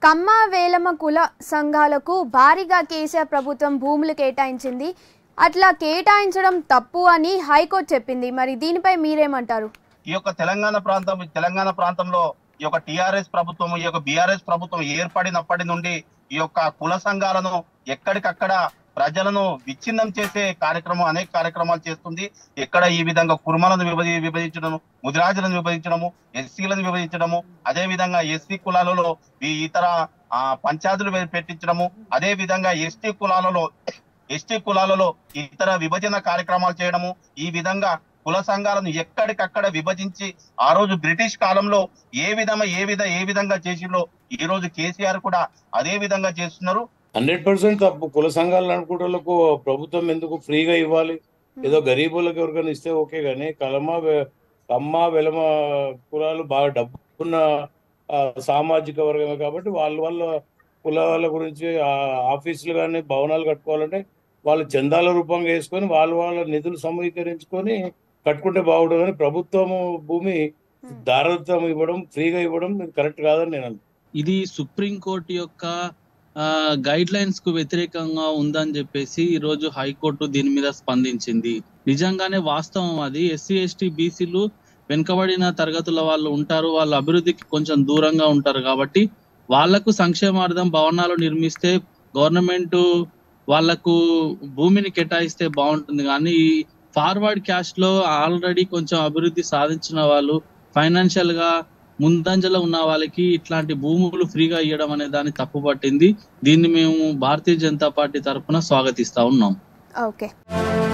కమ్మ వేలమ కుల సంఘాలకు భారీగా కేసీఆర్ ప్రభుత్వం భూములు కేటాయించింది అట్లా కేటాయించడం తప్పు అని హైకోర్టు చెప్పింది మరి దీనిపై మీరేమంటారు ఈ యొక్క తెలంగాణ ప్రాంతం తెలంగాణ ప్రాంతంలో ఈ యొక్క టిఆర్ఎస్ ప్రభుత్వం ఈ యొక్క బిఆర్ఎస్ ప్రభుత్వం ఏర్పడినప్పటి నుండి ఈ యొక్క కుల సంఘాలను ఎక్కడికక్కడ ప్రజలను విచ్ఛిన్నం చేసే కార్యక్రమం అనేక కార్యక్రమాలు చేస్తుంది ఎక్కడ ఈ విధంగా కుర్మలను విభజి విభజించడము ముదిరాజులను విభజించడము ఎస్సీలను విభజించడము అదే విధంగా ఎస్సీ కులాలలో ఈ ఇతర ఆ, పంచాయతీలు పె- పెట్టించడము అదే విధంగా ఎస్టీ కులాలలో ఎస్టీ కులాలలో ఇతర విభజన కార్యక్రమాలు చేయడము ఈ విధంగా కుల సంఘాలను ఎక్కడికక్కడ విభజించి ఆ రోజు బ్రిటిష్ కాలంలో ఏ విధంగా ఏ విధ ఏ విధంగా చేసిందో ఈ రోజు కేసీఆర్ కూడా అదే విధంగా చేస్తున్నారు హండ్రెడ్ పర్సెంట్ తప్పు కుల సంఘాలు అనుకుంటూ ప్రభుత్వం ఎందుకు ఫ్రీగా ఇవ్వాలి ఏదో గరీబులకు ఎవరికైనా ఇస్తే ఓకే కానీ కలమ వె- కమ్మ వెలమ కులాలు బాగా డబ్బున్న ఆ, సామాజిక వర్గమే కాబట్టి వాళ్ళ వాళ్ళ కులాల గురించి ఆ, ఆఫీసులు కానీ భవనాలు కట్టుకోవాలంటే వాళ్ళు చందాల రూపంగా వేసుకొని వాళ్ళ వాళ్ళ నిధులు సమీకరించుకొని కట్టుకుంటే బాగుంటుంది కానీ ప్రభుత్వము భూమి దారదత్తం ఇవ్వడం ఫ్రీగా ఇవ్వడం ఇది కరెక్ట్ కాదని నేను అనుకుంటున్నాను. ఇది సుప్రీంకోర్టు యొక్క గైడ్ లైన్స్ కు వ్యతిరేకంగా ఉందని చెప్పేసి ఈ రోజు హైకోర్టు దీని మీద స్పందించింది నిజంగానే వాస్తవం అది ఎస్సీ ఎస్టీ బీసీలు వెనుకబడిన తరగతుల వాళ్ళు ఉంటారు వాళ్ళ అభివృద్ధికి కొంచెం దూరంగా ఉంటారు కాబట్టి వాళ్లకు సంక్షేమార్థం భవనాలు నిర్మిస్తే గవర్నమెంట్ వాళ్లకు భూమిని కేటాయిస్తే బాగుంటుంది కానీ ఈ ఫార్వర్డ్ క్యాష్ లో ఆల్రెడీ కొంచెం అభివృద్ధి సాధించిన వాళ్ళు ఫైనాన్షియల్ గా ముందంజలో ఉన్న వాళ్ళకి ఇట్లాంటి భూములు ఫ్రీగా ఇవ్వడం అనే దాన్ని తప్పుపట్టింది దీన్ని మేము భారతీయ జనతా పార్టీ తరఫున స్వాగతిస్తా ఉన్నాం ఓకే